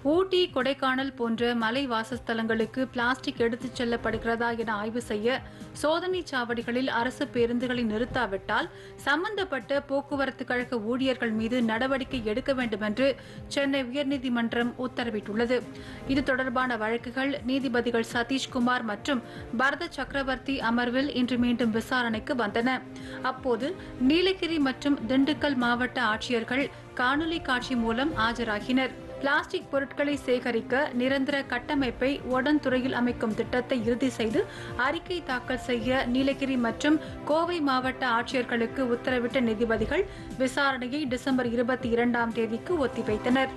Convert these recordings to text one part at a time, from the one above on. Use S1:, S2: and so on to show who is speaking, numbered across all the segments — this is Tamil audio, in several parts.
S1: ஊட்டி கொடைக்கானல் போன்ற மலை வாசஸ்தலங்களுக்கு பிளாஸ்டிக் எடுத்துச் செல்லப்படுகிறதா என ஆய்வு செய்ய சோதனை சாவடிகளில் அரசு பேருந்துகளை நிறுத்தாவிட்டால் சம்பந்தப்பட்ட போக்குவரத்து கழக ஊழியர்கள் மீது நடவடிக்கை எடுக்க வேண்டும் என்று சென்னை உயர்நீதிமன்றம் உத்தரவிட்டுள்ளது இது தொடர்பான வழக்குகள் நீதிபதிகள் சதீஷ்குமார் மற்றும் பரத சக்கரவர்த்தி அமர்வில் இன்று மீண்டும் விசாரணைக்கு வந்தன அப்போது நீலகிரி மற்றும் திண்டுக்கல் மாவட்ட ஆட்சியர்கள் காணொலி காட்சி மூலம் ஆஜராகினர் பிளாஸ்டிக் பொருட்களை சேகரிக்க நிரந்தர கட்டமைப்பை உடன்துறையில் அமைக்கும் திட்டத்தை இறுதி செய்து அறிக்கை தாக்கல் செய்ய நீலகிரி மற்றும் கோவை மாவட்ட ஆட்சியர்களுக்கு உத்தரவிட்ட நீதிபதிகள் விசாரணையை டிசம்பர் இருபத்தி இரண்டாம் தேதிக்கு ஒத்திவைத்தனர்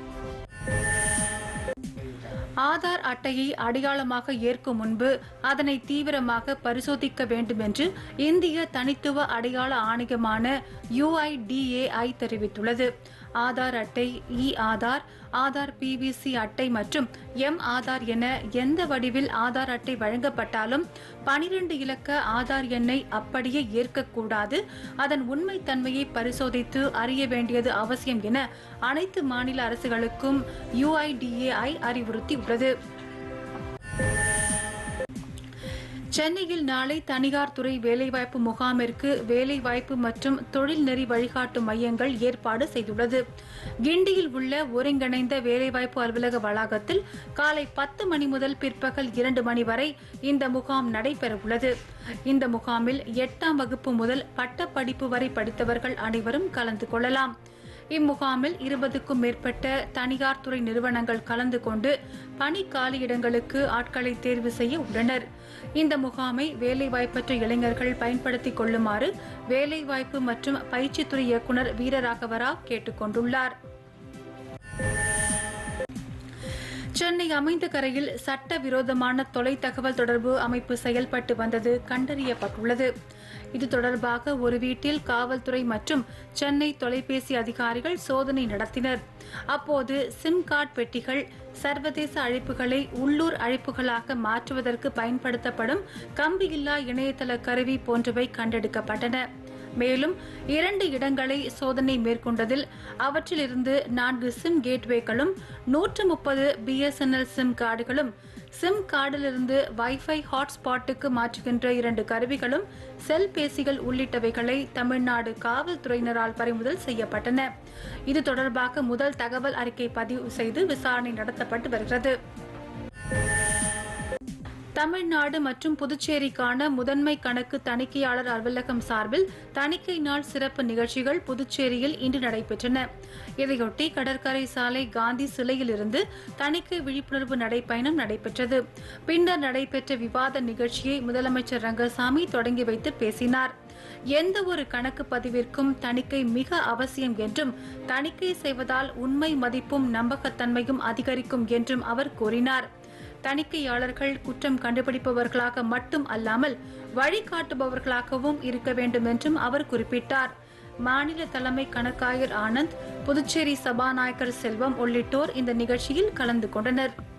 S1: ஆதார் அட்டையை அடையாளமாக ஏற்கும் முன்பு அதனை தீவிரமாக பரிசோதிக்க வேண்டும் என்று இந்திய தனித்துவ அடையாள ஆணையமான யுஐடிஏஐ தெரிவித்துள்ளது ஆதார் அட்டை இ ஆதார் ஆதார் பிவிசி அட்டை மற்றும் எம் ஆதார் என எந்த வடிவில் ஆதார் அட்டை வழங்கப்பட்டாலும் பனிரெண்டு இலக்க ஆதார் எண்ணை அப்படியே ஏற்கக்கூடாது அதன் உண்மைத்தன்மையை பரிசோதித்து அறிய வேண்டியது அவசியம் என அனைத்து மாநில அரசுகளுக்கும் யுஐடிஏஐ அறிவுறுத்தியுள்ளது சென்னையில் நாளை தனியார் துறை வேலைவாய்ப்பு முகாமிற்கு வேலைவாய்ப்பு மற்றும் தொழில் நெறி வழிகாட்டு மையங்கள் ஏற்பாடு செய்துள்ளது கிண்டியில் உள்ள ஒருங்கிணைந்த வேலைவாய்ப்பு அலுவலக வளாகத்தில் காலை பத்து மணி முதல் பிற்பகல் இரண்டு மணி வரை இந்த முகாம் நடைபெறவுள்ளது இந்த முகாமில் எட்டாம் வகுப்பு முதல் பட்டப்படிப்பு வரை படித்தவர்கள் அனைவரும் கலந்து கொள்ளலாம் இம்முகாமில் இருபதுக்கும் மேற்பட்ட தனியார் துறை நிறுவனங்கள் கலந்து கொண்டு பணி காலியிடங்களுக்கு ஆட்களை தேர்வு செய்ய உள்ளனர் இந்த முகாமை வேலைவாய்ப்பற்ற இளைஞர்கள் பயன்படுத்திக் கொள்ளுமாறு வேலைவாய்ப்பு மற்றும் பயிற்சித்துறை இயக்குநர் வீரராகவராவ் கேட்டுக் கொண்டுள்ளார் சென்னை அமைந்த கரையில் சட்டவிரோதமான தொலைத்தகவல் தொடர்பு அமைப்பு செயல்பட்டு வந்தது கண்டறியப்பட்டுள்ளது இது தொடர்பாக ஒரு வீட்டில் காவல்துறை மற்றும் சென்னை தொலைபேசி அதிகாரிகள் சோதனை நடத்தினர் அப்போது சிம் கார்டு பெட்டிகள் சர்வதேச அழைப்புகளை உள்ளூர் அழைப்புகளாக மாற்றுவதற்கு பயன்படுத்தப்படும் கம்பியில்லா இணையதள கருவி போன்றவை கண்டெடுக்கப்பட்டன மேலும் இரண்டு இடங்களை சோதனை மேற்கொண்டதில் அவற்றிலிருந்து நான்கு சிம் கேட்வேக்களும் நூற்று முப்பது பிஎஸ்என்எல் சிம் கார்டுகளும் சிம் கார்டிலிருந்து வைஃபை ஹாட்ஸ்பாட்டுக்கு மாற்றுகின்ற இரண்டு கருவிகளும் செல்பேசிகள் உள்ளிட்டவைகளை தமிழ்நாடு காவல்துறையினரால் பறிமுதல் செய்யப்பட்டன இது தொடர்பாக முதல் தகவல் அறிக்கை பதிவு செய்து விசாரணை நடத்தப்பட்டு வருகிறது தமிழ்நாடு மற்றும் புதுச்சேரிக்கான முதன்மை கணக்கு தணிக்கையாளர் அலுவலகம் சார்பில் தணிக்கை நாள் சிறப்பு நிகழ்ச்சிகள் புதுச்சேரியில் இன்று நடைபெற்றன இதையொட்டி கடற்கரை சாலை காந்தி சிலையில் இருந்து தணிக்கை விழிப்புணர்வு நடைப்பயணம் நடைபெற்றது பின்னர் நடைபெற்ற விவாத நிகழ்ச்சியை முதலமைச்சர் ரங்கசாமி தொடங்கி வைத்து பேசினார் எந்த ஒரு கணக்கு பதிவிற்கும் தணிக்கை மிக அவசியம் என்றும் தணிக்கை செய்வதால் உண்மை மதிப்பும் நம்பகத்தன்மையும் அதிகரிக்கும் என்றும் அவர் கூறினார் தணிக்கையாளர்கள் குற்றம் கண்டுபிடிப்பவர்களாக மட்டும் அல்லாமல் வழிகாட்டுபவர்களாகவும் இருக்க வேண்டும் என்றும் அவர் குறிப்பிட்டார் மாநில தலைமை கணக்காயர் ஆனந்த் புதுச்சேரி சபாநாயகர் செல்வம் உள்ளிட்டோர் இந்த நிகழ்ச்சியில் கலந்து கொண்டனர்